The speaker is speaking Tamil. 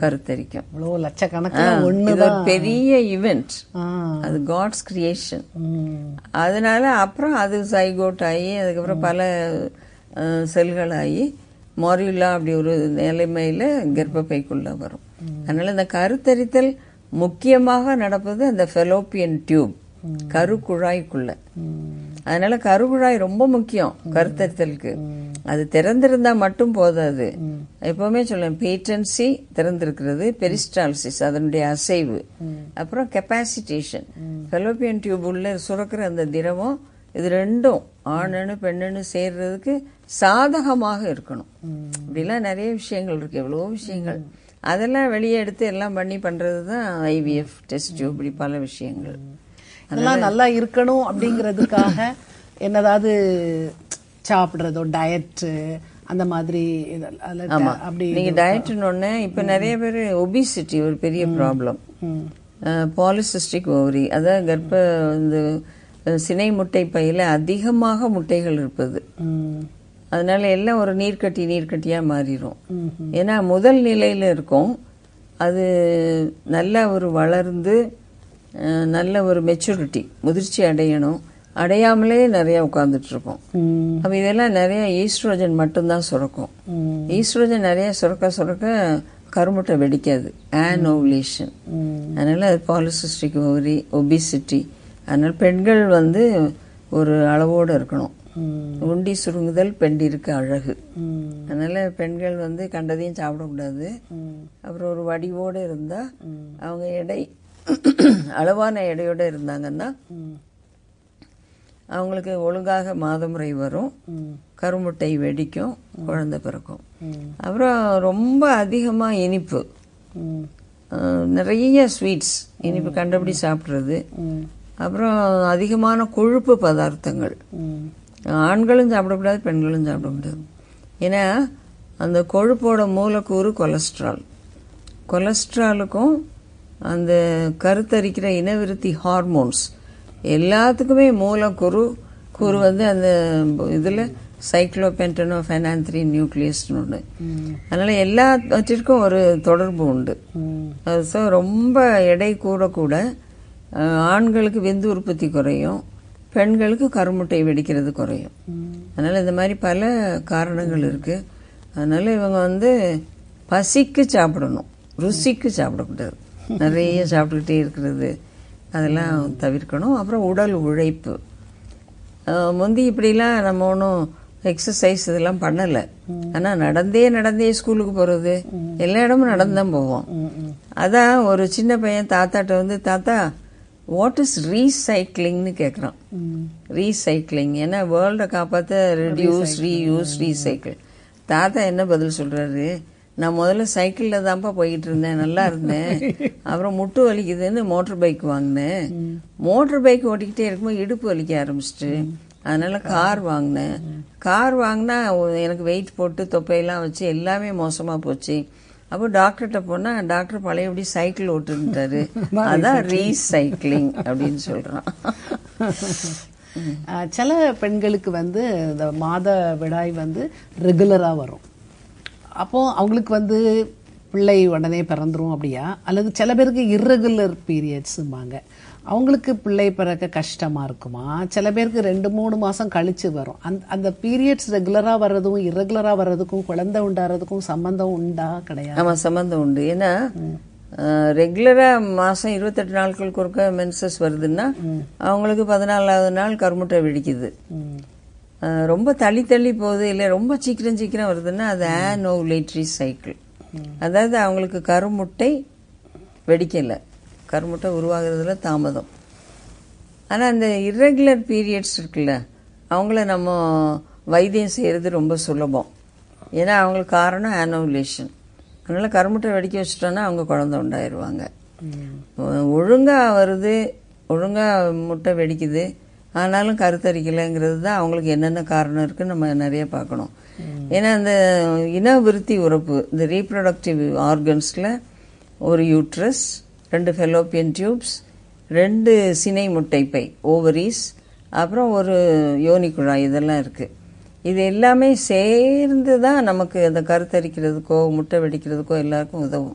கருத்தரிக்கும் இவ்வளோ லட்சக்கணக்கில் ஒன்று இது ஒரு பெரிய இவெண்ட் ஆ அது காட்ஸ் கிரியேஷன் ம் அதனால அப்புறம் அது சைகோட் ஆகி அதுக்கப்புறம் பல அஹ், செல்கள் ஆகி மாரியுலா அப்படி ஒரு நிலைமையில கர்ப்பப்பைக்குள்ள வரும் அதனால இந்த கருத்தரித்தல் முக்கியமாக நடப்பது அந்த ஃபெலோப்பியன் டியூப் கருக்குழாய்க்குள்ள அதனால கருக்குழாய் ரொம்ப முக்கியம் கருத்தரித்தலுக்கு அது திறந்திருந்தா மட்டும் போதாது எப்பவுமே சொல்லுவேன் பேட்டன்சி திறந்திருக்கிறது பெரிஸ்டால்சிஸ் அதனுடைய அசைவு அப்புறம் கெப்பாசிட்டேஷன் ஃபெலோப்பியன் டியூப் உள்ள சுரக்கிற அந்த திரவம் இது ரெண்டும் ஆணனு பெண்ணனு சேர்றதுக்கு சாதகமாக இருக்கணும் இப்படிலாம் நிறைய விஷயங்கள் இருக்கு எவ்வளவோ விஷயங்கள் அதெல்லாம் வெளியே எடுத்து எல்லாம் பண்ணி பண்றது தான் ஐவிஎஃப் டெஸ்ட் டியூப் இப்படி பல விஷயங்கள் இதெல்லாம் நல்லா இருக்கணும் அப்படிங்கிறதுக்காக என்னதாவது சாப்பிடுறதோ டயட்டு அந்த மாதிரி இதெல்லாம் அதுல ஆமா அப்படி நீங்க டயட்னு ஒண்ணு இப்ப நிறைய பேர் ஒபிசிட்டி ஒரு பெரிய ப்ராப்ளம் பாலிசிஸ்டிக் ஓவரி அதாவது கர்ப்ப இந்த அஹ், சினை முட்டை பையில அதிகமாக முட்டைகள் இருப்பது ம், அதனால எல்லாம் ஒரு நீர்க்கட்டி நீர்க்கட்டியா மாறிடும் ஏன்னா முதல் நிலையில இருக்கும் அது நல்ல ஒரு வளர்ந்து அஹ், நல்ல ஒரு மெச்சூரிட்டி முதிர்ச்சி அடையணும் அடையாமலே நிறைய உட்கார்ந்துட்டு இருக்கோம் ம், அப்ப இதெல்லாம் நிறைய ஈஸ்ட்ரோஜன் மட்டும்தான் சுரக்கும் ம், ஈஸ்ட்ரோஜன் நிறைய சுரக்க சுரக்க கருமுட்டை வெடிக்காது ஆன் ஓவுலேஷன் ம், அதனால பாலிசிஸ்டிக் ஓவரி ஒபிசிட்டி அதனால பெண்கள் வந்து ஒரு அளவோடு இருக்கணும் ம், உண்டி சுருங்குதல் பெண்டிருக்கு அழகு ம், அதனால பெண்கள் வந்து கண்டதையும் சாப்பிடக்கூடாது ம், அப்புறம் ஒரு வடிவோடு இருந்தா அவங்க எடை அளவான எடையோட இருந்தாங்கன்னா ம், அவங்களுக்கு ஒழுங்காக மாதமுறை வரும் ம், கருமுட்டை வெடிக்கும் குழந்தை பிறக்கும் ம், அப்புறம் ரொம்ப அதிகமா இனிப்பு ம், அஹ், நிறைய ஸ்வீட்ஸ் இனிப்பு கண்டபடி சாப்பிட்றது ம், அப்புறம் அதிகமான கொழுப்பு பதார்த்தங்கள் ம், ஆண்களும் சாப்பிடக்கூடாது பெண்களும் சாப்பிடக்கூடாது ஏன்னா அந்த கொழுப்போட மூலக்கூறு கொலஸ்ட்ரால் கொலஸ்ட்ராலுக்கும் அந்த கருத்தரிக்கிற இனவிருத்தி ஹார்மோன்ஸ் எல்லாத்துக்குமே மூலக்கூறு கூறு வந்து அந்த இதில் சைக்ளோபென்டனோ ஃபெனான்த்ரின் நியூக்ளியஸ்னு ஒன்று அதனால எல்லாவற்றிற்கும் ஒரு தொடர்பு உண்டு ம், அது so ரொம்ப எடை கூட கூட அஹ், ஆண்களுக்கு விந்து உற்பத்தி குறையும் பெண்களுக்கு கருமுட்டை வெடிக்கிறது குறையும் அதனால இந்த மாதிரி பல காரணங்கள் இருக்கு அதனால இவங்க வந்து பசிக்கு சாப்பிடணும் ருசிக்கு சாப்பிடக்கூடாது நிறைய சாப்பிட்டுக்கிட்டே இருக்கிறது அதெல்லாம் தவிர்க்கணும் அப்புறம் உடல் உழைப்பு அஹ், முந்தி இப்படிலாம் நம்ம ஒன்றும் எக்ஸசைஸ் இதெல்லாம் பண்ணலை ஆனால் நடந்தே நடந்தே ஸ்கூலுக்கு போகிறது எல்லா இடமும் நடந்துதான் போவோம் அதான் ஒரு சின்ன பையன் தாத்தாட்ட வந்து தாத்தா வாட் இஸ் ரீசைக்ளிங்னு கேட்குறான் ரீசைக்ளிங் ஏன்னா வேர்ல்டை காப்பாற்ற ரெடியூஸ் ரீயூஸ் ரீசைக்கிள் தாத்தா என்ன பதில் சொல்றாரு நான் முதல்ல சைக்கிளில் தான்ப்பா போயிட்டு இருந்தேன் நல்லா இருந்தேன் அப்புறம் முட்டு வலிக்குதுன்னு மோட்டர் பைக் வாங்கினேன் மோட்டர் பைக் ஓட்டிக்கிட்டே இருக்கும்போது இடுப்பு வலிக்க ஆரம்பிச்சிட்டு அதனால கார் வாங்கினேன் கார் வாங்கினா எனக்கு வெயிட் போட்டு தொப்பையெல்லாம் வச்சு எல்லாமே மோசமா போச்சு அப்போ டாக்டர்கிட்ட போனா டாக்டர் பழையபடி சைக்கிள் ஓட்டுன்ட்டாரு அதான் ரீசைக்ளிங் அப்படின்னு சொல்றான் ஆஹ், சில பெண்களுக்கு வந்து இந்த மாத விடாய் வந்து ரெகுலரா வரும் அப்போ அவங்களுக்கு வந்து பிள்ளை உடனே பிறந்துரும் அப்படியா அல்லது சில பேருக்கு இர்ரெகுலர் பீரியட்ஸும்பாங்க அவங்களுக்கு பிள்ளை பிறக்க கஷ்டமா இருக்குமா சில பேருக்கு ரெண்டு மூணு மாசம் கழிச்சு வரும் அந்த அந்த பீரியட்ஸ் ரெகுலரா வர்றதும் இர்ரெகுலரா வர்றதுக்கும் குழந்தை உண்டாறதுக்கும் சம்பந்தம் உண்டா கிடையாது ஆமா சம்பந்தம் உண்டு ஏன்னா ரெகுலரா மாசம் இருபத்தெட்டு நாட்களுக்கு ஒருக்க மென்சஸ் வருதுன்னா அவங்களுக்கு பதினாலாவது நாள் கருமுட்டை வெடிக்குது ம். அஹ், ரொம்ப தள்ளி தள்ளி போகுது இல்லை ரொம்ப சீக்கிரம் சீக்கிரம் வருதுன்னா அது ஆனோவுலேட்ரி சைக்கிள் அதாவது அவங்களுக்கு கருமுட்டை வெடிக்கல கருமுட்டை உருவாகிறதுல தாமதம் ஆனா அந்த irregular பீரியட்ஸ் இருக்குல்ல அவங்கள நம்ம வைத்தியம் செய்யறது ரொம்ப சுலபம் ஏன்னா அவங்களுக்கு காரணம் ஆனோவுலேஷன் அதனால கருமுட்டை வெடிக்க வச்சுட்டோன்னா அவங்க குழந்தை உண்டாயிருவாங்க ஒ- ஒழுங்கா வருது ஒழுங்கா முட்டை வெடிக்குது ஆனாலும் கருத்தரிக்கலைங்கிறது தான் அவங்களுக்கு என்னென்ன காரணம் இருக்குன்னு நம்ம நிறைய பார்க்கணும் ஏன்னா அந்த இனவிருத்தி உறுப்பு இந்த ரீப்ரொடக்டிவ் ஆர்கன்ஸ்ல ஒரு யூட்ரஸ் ரெண்டு ஃபெலோப்பியன் டியூப்ஸ் ரெண்டு சினை முட்டைப்பை ஓவரிஸ் அப்புறம் ஒரு யோனி குழாய் இதெல்லாம் இருக்கு இது எல்லாமே சேர்ந்து தான் நமக்கு அந்த கருத்தரிக்கிறதுக்கோ முட்டை வெடிக்கிறதுக்கோ எல்லாருக்கும் உதவும்